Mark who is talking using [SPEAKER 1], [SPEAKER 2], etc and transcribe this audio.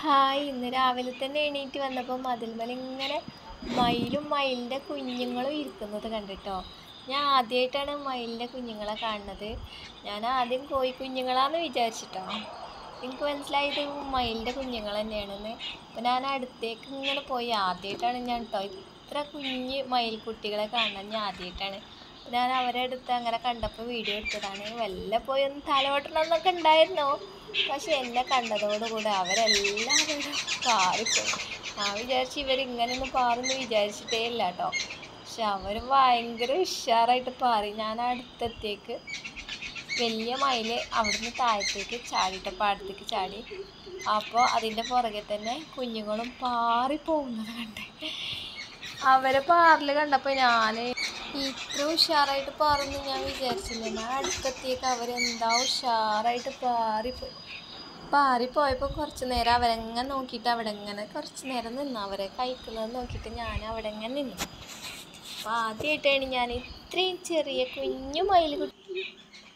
[SPEAKER 1] hi ഇന്ന് രാവിലെ തന്നെ എണീറ്റ് വന്നപ്പോൾ മതിൽമേൽ ഇങ്ങനെ മയിലും മയിലിൻ്റെ കുഞ്ഞുങ്ങളും ഇരിക്കുന്നത് കണ്ടിട്ടോ ഞാൻ ആദ്യമായിട്ടാണ് മയിലിൻ്റെ കുഞ്ഞുങ്ങളെ കാണുന്നത് ഞാൻ ആദ്യം കോഴി കുഞ്ഞുങ്ങളാന്ന് വിചാരിച്ചിട്ടോ എനിക്ക് മനസ്സിലായത് മയിലിൻ്റെ കുഞ്ഞുങ്ങൾ തന്നെയാണെന്ന് അപ്പോൾ ഞാൻ അടുത്തേക്ക് ഇങ്ങനെ പോയി ആദ്യമായിട്ടാണ് ഞാൻ കേട്ടോ ഇത്ര കുഞ്ഞ് മയിൽ കുട്ടികളെ കാണുന്നത് ഞാൻ ആദ്യമായിട്ടാണ് അപ്പോൾ ഞാൻ അവരെ അടുത്ത് അങ്ങനെ കണ്ടപ്പോൾ വീഡിയോ എടുത്തതാണ് വല്ല പോയി ഒന്ന് തലോട്ടണം എന്നൊക്കെ ഉണ്ടായിരുന്നു പക്ഷെ എന്നെ കണ്ടതോടുകൂടി അവരെല്ലാവരും പാറിപ്പോയി ഞാൻ വിചാരിച്ചു ഇവരിങ്ങനെയൊന്നും പാറുന്ന് വിചാരിച്ചിട്ടേ ഇല്ല കേട്ടോ പക്ഷെ അവർ ഭയങ്കര ഉഷാറായിട്ട് പാറി ഞാൻ അടുത്തെത്തേക്ക് വലിയ മയിൽ അവിടുന്ന് താഴത്തേക്ക് ചാടിയിട്ട് പാടത്തേക്ക് ചാടി അപ്പോൾ അതിൻ്റെ പുറകെ തന്നെ കുഞ്ഞുങ്ങളും പാറി പോകുന്നത് കണ്ടേ അവരെ പാറൽ കണ്ടപ്പോൾ ഞാൻ ഇത്ര ഉഷാറായിട്ട് പാറുന്നു ഞാൻ വിചാരിച്ചില്ല ഞാൻ അടുത്തെത്തിയേക്ക് അവരെന്താ ഉഷാറായിട്ട് പാറിപ്പോയി പാറിപ്പോയപ്പോൾ കുറച്ച് നേരം അവരെങ്ങനെ നോക്കിയിട്ട് അവിടെ ഇങ്ങനെ കുറച്ച് നേരം നിന്നു അവരെ കഴിക്കുന്നത് നോക്കിയിട്ട് ഞാൻ അവിടെ ഇങ്ങനെ നിന്നു അപ്പോൾ ആദ്യമായിട്ടാണ് ഞാൻ ഇത്രയും ചെറിയ കുഞ്ഞു മയിൽ കുട്ടി